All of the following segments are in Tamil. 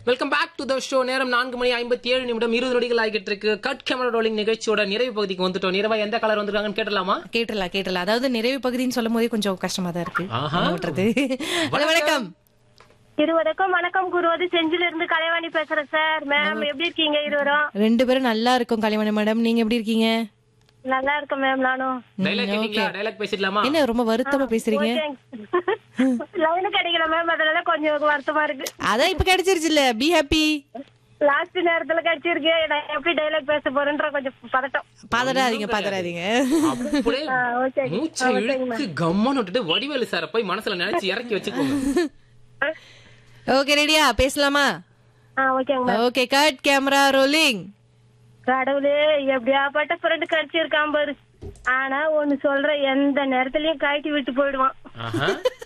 Welcome back to the show நேரம் நான்கு மணி ஐம்பத்தி ஏழு நிமிடம் இருபது நொடிகள் ஆகிட்டு இருக்கு கட் கேமரா ரோலிங் நிகழ்ச்சியோட நிறைவு பகுதிக்கு வந்துட்டோம் நிறைவா எந்த கலர் வந்திருக்காங்கன்னு கேட்டலாமா கேட்டலாம் கேட்டலாம் அதாவது நிறைவு பகுதின்னு சொல்லும் போதே கொஞ்சம் கஷ்டமா தான் இருக்கு ஆஹா. என்ன பண்றது ஹலோ, வணக்கம் இருவருக்கும் வணக்கம் குருவது செஞ்சில இருந்து கலைவாணி பேசுறேன் சார் மேம் எப்படி இருக்கீங்க இருவரும் ரெண்டு பேரும் நல்லா இருக்கும் கலைமணி மேடம் நீங்க எப்படி இருக்கீங்க நல்லா இருக்கேன் மேம் நானும் டைலாக் கேட்டீங்களா டைலாக் பேசிடலாமா என்ன ரொம்ப வருத்தமா பேசுறீங்க லைனு கிடைக்கல மேம் அதனால கொஞ்சம் வருத்தமா இருக்கு அதான் இப்ப கிடைச்சிருச்சு இல்ல பி ஹாப்பி லாஸ்ட் நேரத்துல கிடைச்சிருக்கு நான் எப்படி டைலாக் பேச போறேன்ற கொஞ்சம் பதட்டம் பதறாதீங்க பதறாதீங்க அப்படியே ஆ, okay. மூச்சை இழுத்து கம்மன்னு விட்டுட்டு வடிவேலு சார போய் மனசுல நினைச்சு இறக்கி வச்சுக்கோங்க ஓகே ரெடியா பேசலாமா ஆ ஓகேங்க ma'am okay cut camera rolling கடவுளே எப்படியாப்பட்ட ஃப்ரெண்டு கிடைச்சிருக்கான் பாரு ஆனா ஒண்ணு சொல்ற எந்த நேரத்துலயும் கழட்டி விட்டு போயிடுவான் ஆஹா.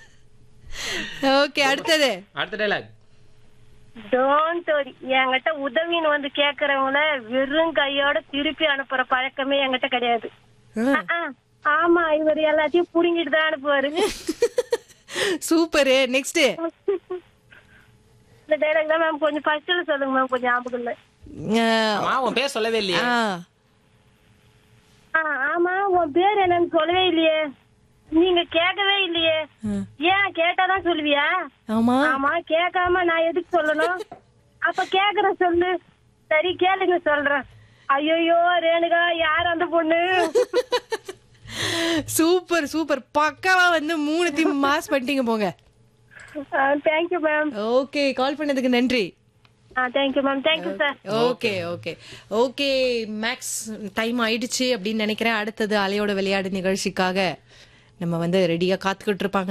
ஓகே அடுத்தது அடுத்த டைலாக் டோன்ட் வரி என்கிட்ட உதவின்னு வந்து கேக்குறவங்கள வெறும் கையோட திருப்பி அனுப்புற பழக்கமே என்கிட்ட கிடையாது ஆ. ஆ, ஆமா இவர் எல்லாத்தையும் புடுங்கிட்டு தான் அனுப்புவாரு சூப்பர் நெக்ஸ்ட் இந்த டைலாக் தான் மேம் கொஞ்சம் ஃபர்ஸ்ட்ல சொல்லுங்க மேம் கொஞ்சம் ஞாபகம் இல்ல ஆமா உன் பேர் சொல்லவே இல்லையே ஆ, ஆமா உன் பேர் என்னன்னு சொல்லவே இல்லையே நீங்க கேட்கவே இல்லையே ஏன் கேட்டாதான் சொல்லுவியா ஆமா ஆமா கேட்காம நான் எதுக்கு சொல்லணும் அப்ப கேக்குற சொல்லு சரி கேளுங்க சொல்றேன் ஐயோ ரேணுகா யார் அந்த பொண்ணு சூப்பர் சூப்பர் பக்காவா வந்து மூணுத்தையும் மாஸ் பண்ணிட்டீங்க போங்க தேங்க்யூ மேம் ஓகே கால் பண்ணதுக்கு நன்றி thank you ma'am thank you sir okay okay okay max time ஆயிடுச்சு அப்படின்னு நினைக்கிறேன் அடுத்தது அலையோட விளையாடு நிகழ்ச்சிக்காக நம்ம வந்து ரெடியா காத்துக்கிட்டு இருப்பாங்க